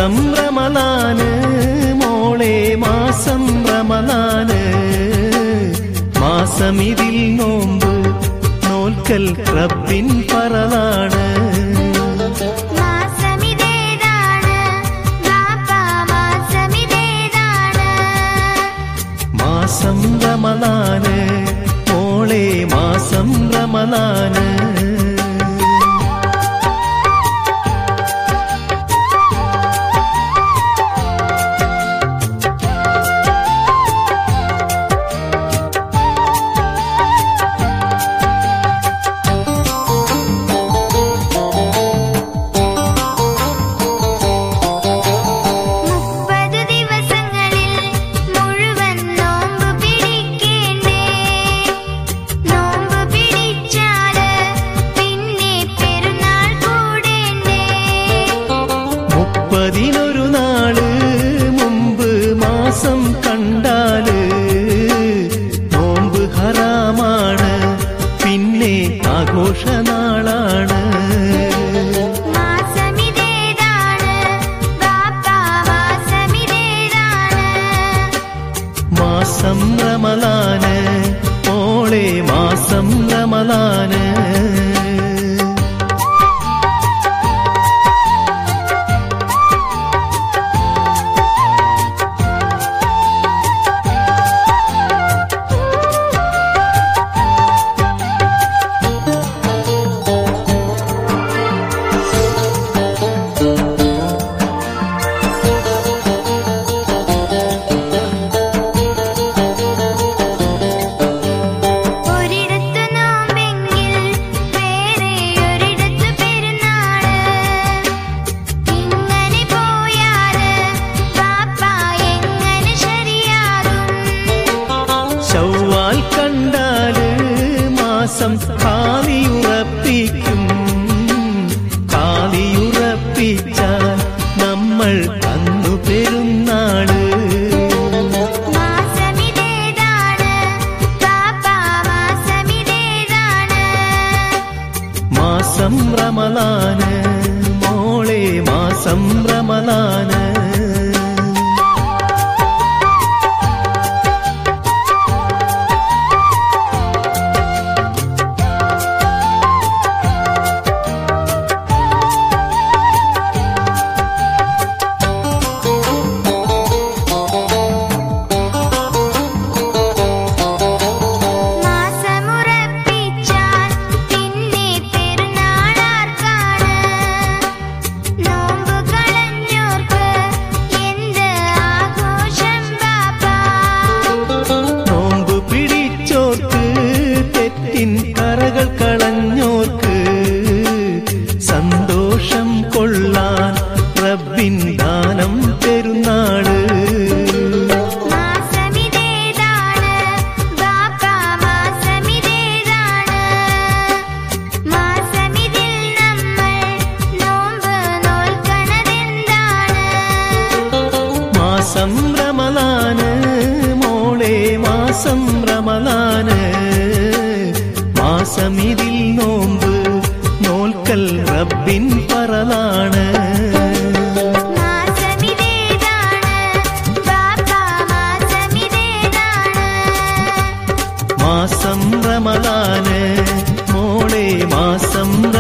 മാസം റമലാന് മോളെ മാസം റമലാന് മാസമിതിൽ നോമ്പ് നോൽക്കൽ റബ്ബിൻ പറലാണ് മാസമിതേതാണ് ബാപ്പാ മാസമിതേതാണ് മാസം റമലാന് മോളെ മാസം റമലാന് മുപ്പത് ദിവസങ്ങളിൽ മുഴുവൻ നോമ്പ് പിടിക്കേണ്ടേ നോമ്പ് പിടിച്ചാല് പിന്നെ പെരുന്നാൾ കൂടേണ്ടേ മുപ്പതിനൊരു നാള് മുമ്പ് മാസം കണ്ടാല് നോമ്പ് ഹറാമാണ് പിന്നെ ആഘോഷനാളാണ് മാസമിതേതാണ് ബാപ്പാ മാസമിതേതാണ് മാസം റമലാന് മോളെ മാസം റമലാന് ഒരിടത്ത് നോമ്പെങ്കിൽ വേറെ ഒരിടത്ത് പെരുന്നാള് ഇങ്ങനെ പോയാല് ബാപ്പാ എങ്ങനെ ശരിയാകും ശൗവാൽ കണ്ടാല് മാസം കാലിയുറപ്പിക്കും കാലിയുറപ്പിച്ചാൽ നമ്മൾ അന്നു പെരുന്നാള് മാസമിതേതാണ് ബാപ്പാ മാസമിതേതാണ് മാസം റമലാന് മോളെ മാസം റമലാന് മാസമുറപ്പിച്ചാൽ പിന്നെ പെരുന്നാളാർക്കാണ് നോമ്പ് കളഞ്ഞോർക്ക് എന്ത് ആഘോഷം ബാപ്പാ നോമ്പ് പിടിച്ചോർക്ക് തെറ്റിൻ കറകൾ കളഞ്ഞോർക്ക് സന്തോഷം കൊള്ളാൻ റബ്ബിൻ ദാനം പെരുന്നാള് മാസമിതേതാണ് ബാപ്പാ മാസമിതേതാണ് മാസമിതിൽ നമ്മൾ നോമ്പ് നോൽക്കണതെന്താണ് മാസം റമലാന് മോളെ മാസം റമലാന് മാസമിതിൽ നോമ്പ് നോൽക്കൽ റബ്ബിൻ പറലാണ് മാസമിതേതാണ് ബാപ്പാ മാസമിതേതാണ് മാസം റമലാന് മോളെ മാസം